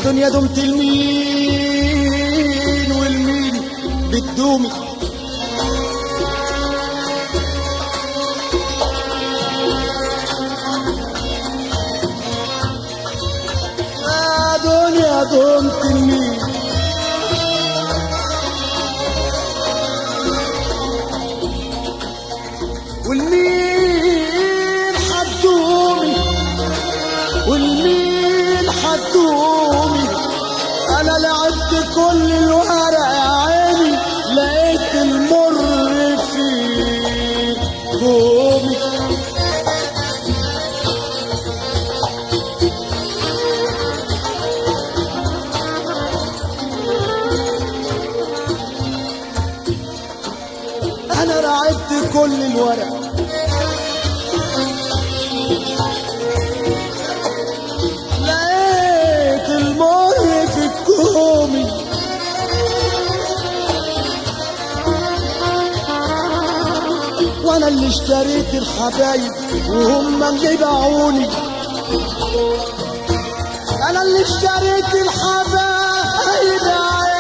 الدنيا دمت المين والمين بتدومي يا دنيا دمت المين والمين حدومي والمين حدومي انا لعبت كل الورق يا عيني لقيت المر في كومي انا لعبت كل الورق لقيت المر في الكومي وانا اللي اشتريت الحبايب وهم اللي باعوني انا اللي اشتريت الحبايب يا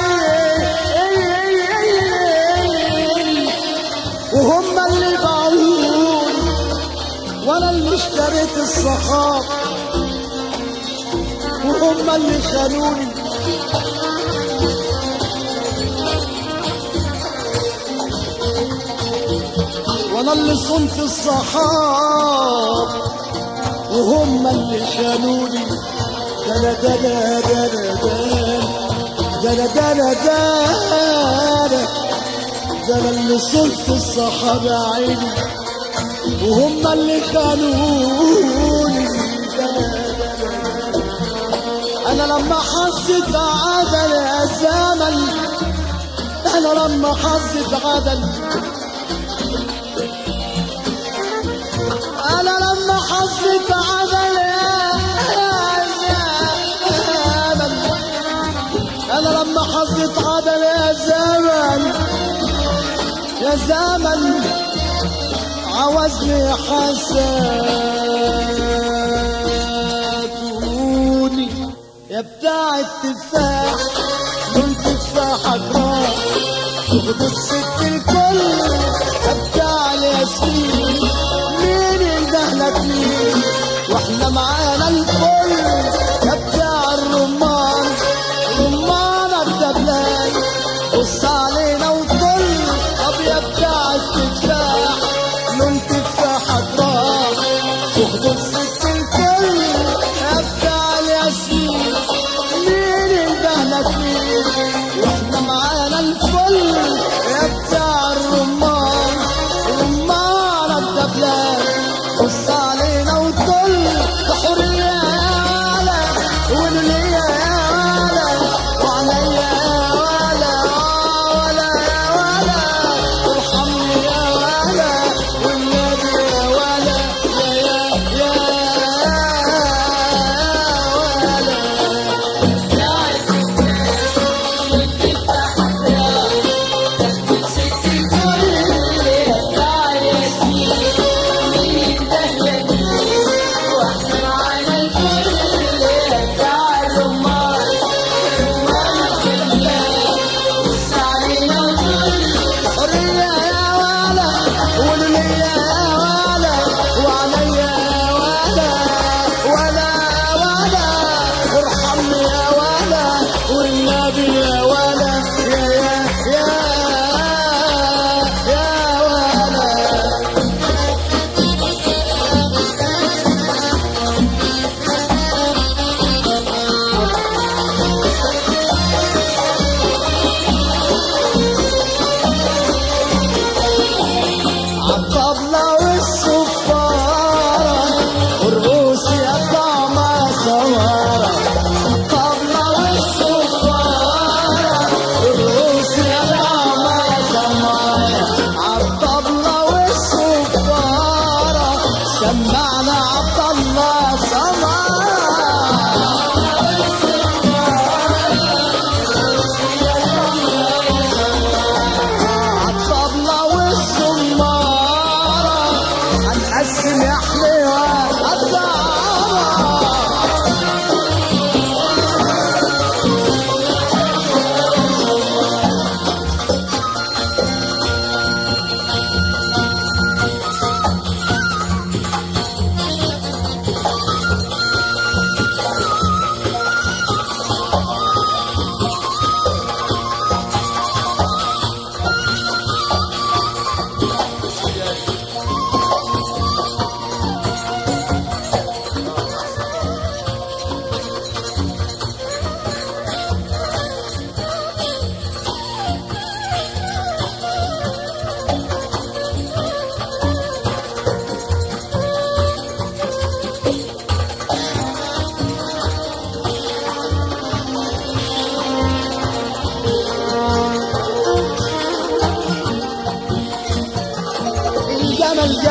عيني وهم اللي باعوني وانا اللي اشتريت الصحاب وهم اللي خانوني وانا اللي صنت الصحاب وهم اللي خانوني دنا دنا دنا دنا دنا دنا دنا دنا اللي صنت الصحاب يا عيني وهم اللي خانوني دنا انا لما حسيت عدل يا زمن انا لما حسيت عدل انا لما حسيت عدل يا زمن انا لما حسيت عدل يا زمن يا زمن عوزني حسادوني يا بتاع التفاح من تفاحك راح خد الست الكل يا بتاع الياسمين مين يندهلك مين واحنا معانا الكل يا بتاع الرمان رمان الدبلان بص علينا وكل طب يا بتاع التفاح لون تفاحك راح وخد الست الكل يا بتاع الياسمين مين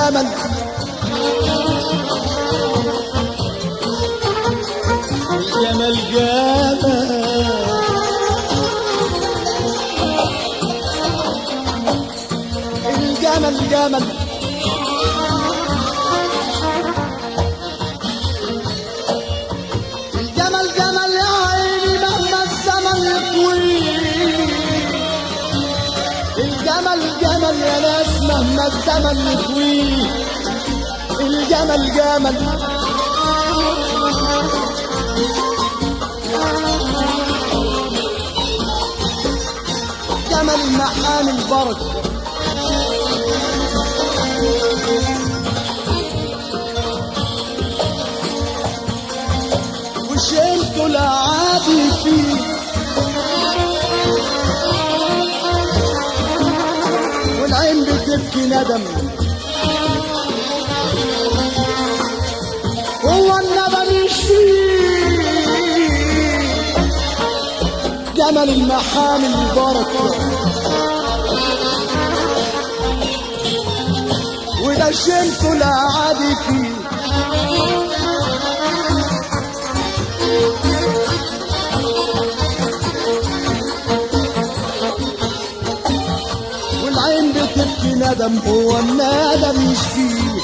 الجمل الجمل جمل الجمل جمل الجمل جمل يا عيني مهما الزمن يطويل الجمل جمل يا ناس مهما الزمن يطويل الجمل جمل جمل المحامي البركه وشلت العادي فيه والعين بتبكي ندم هو الندم يشفيه جمل المحامي البركه وده شلته لا عادي فيه والعين بتبكي ندم هو الندم يشفيه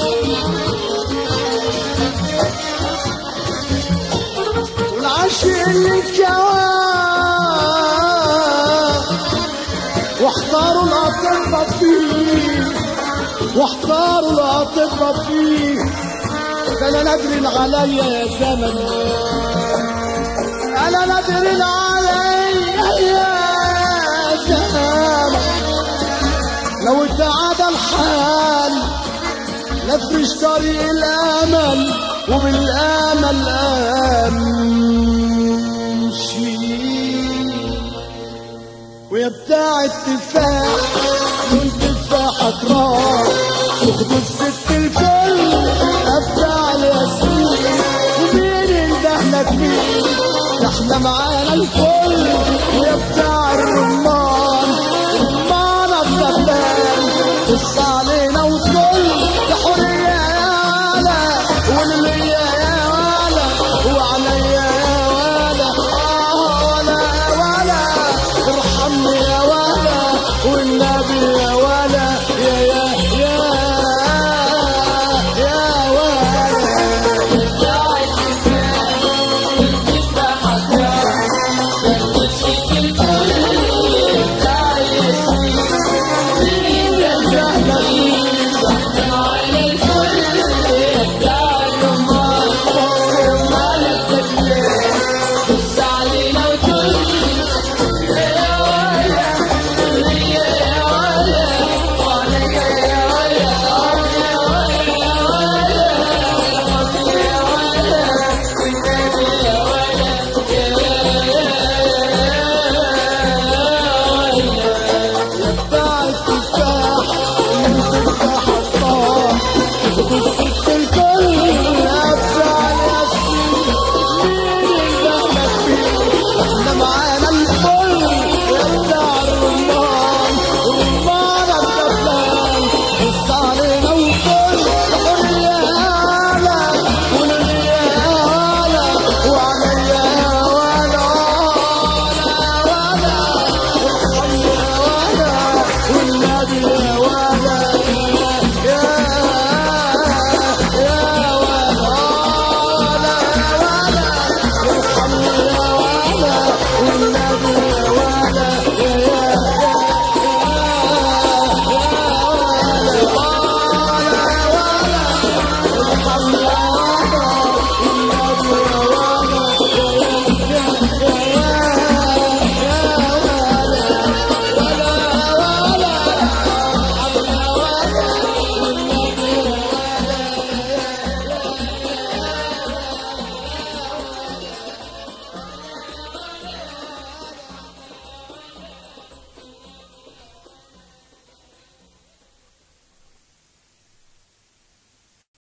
والعشق اللي كواه واختاروا الأطباء فيه واختاروا الأطباء فيه ده أنا ندري عليا يا زمن أنا ندري عليا يا زمن لو تعاد الحال نفرش طريق الأمل وبالأمل أمشي ويا بتاع التفاح من تفاحك راح تاخد الست الكل ابدع الياسمين ومين اللي دهلك مين احنا معانا الكل